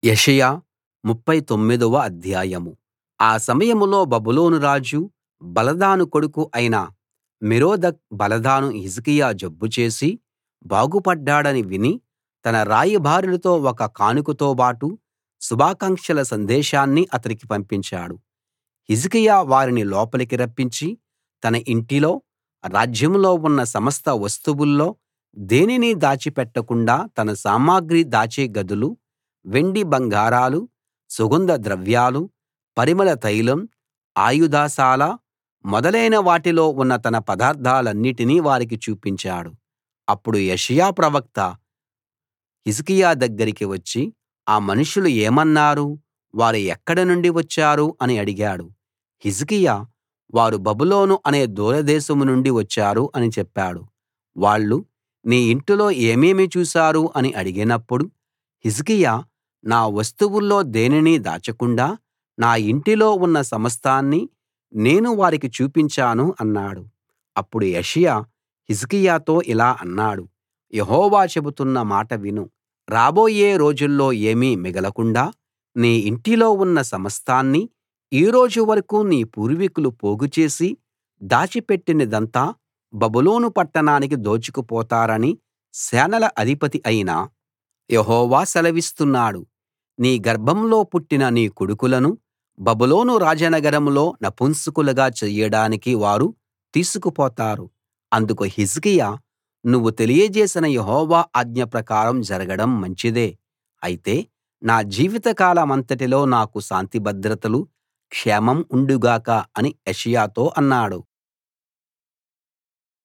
యెషయా ముప్ఫై తొమ్మిదవ అధ్యాయం ఆ సమయంలో బబులోను రాజు బలదాను కొడుకు అయిన మెరోదక్ బలదాను హిజ్కియా జబ్బు చేసి బాగుపడ్డాడని విని తన రాయబారులతో ఒక కానుకతోబాటు శుభాకాంక్షల సందేశాన్ని అతనికి పంపించాడు హిజ్కియా వారిని లోపలికి రప్పించి తన ఇంటిలో రాజ్యంలో ఉన్న సమస్త వస్తువుల్లో దేనినీ దాచిపెట్టకుండా తన సామగ్రి దాచే గదులు వెండి బంగారాలు సుగంధ ద్రవ్యాలు పరిమళ తైలం ఆయుధశాల మొదలైన వాటిలో ఉన్న తన పదార్థాలన్నిటినీ వారికి చూపించాడు అప్పుడు యెషయా ప్రవక్త హిజ్కియా దగ్గరికి వచ్చి ఆ మనుషులు ఏమన్నారు వారు ఎక్కడి నుండి వచ్చారు అని అడిగాడు హిజ్కియా వారు బబులోను అనే దూరదేశం నుండి వచ్చారు అని చెప్పాడు వాళ్ళు నీ ఇంటిలో ఏమేమి చూశారు అని అడిగినప్పుడు హిజ్కియా నా వస్తువుల్లో దేనినీ దాచకుండా నా ఇంటిలో ఉన్న సమస్తాన్నీ నేను వారికి చూపించాను అన్నాడు అప్పుడు యెషయా హిజ్కియాతో ఇలా అన్నాడు యెహోవా చెబుతున్న మాట విను రాబోయే రోజుల్లో ఏమీ మిగలకుండా నీ ఇంటిలో ఉన్న సమస్తాన్నీ ఈ రోజు వరకూ నీ పూర్వీకులు పోగుచేసి దాచిపెట్టినదంతా బబులోను పట్టణానికి దోచుకుపోతారని సేనల అధిపతి అయిన యెహోవా సెలవిస్తున్నాడు నీ గర్భంలో పుట్టిన నీ కొడుకులను బబులోను రాజనగరంలో నపుంసకులుగా చెయ్యడానికి వారు తీసుకుపోతారు అందుకు హిజ్కియా నువ్వు తెలియజేసిన యెహోవా ఆజ్ఞ ప్రకారం జరగడం మంచిదే అయితే నా జీవితకాలమంతటిలో నాకు శాంతిభద్రతలు క్షేమం ఉండుగాక అని యెషయాతో అన్నాడు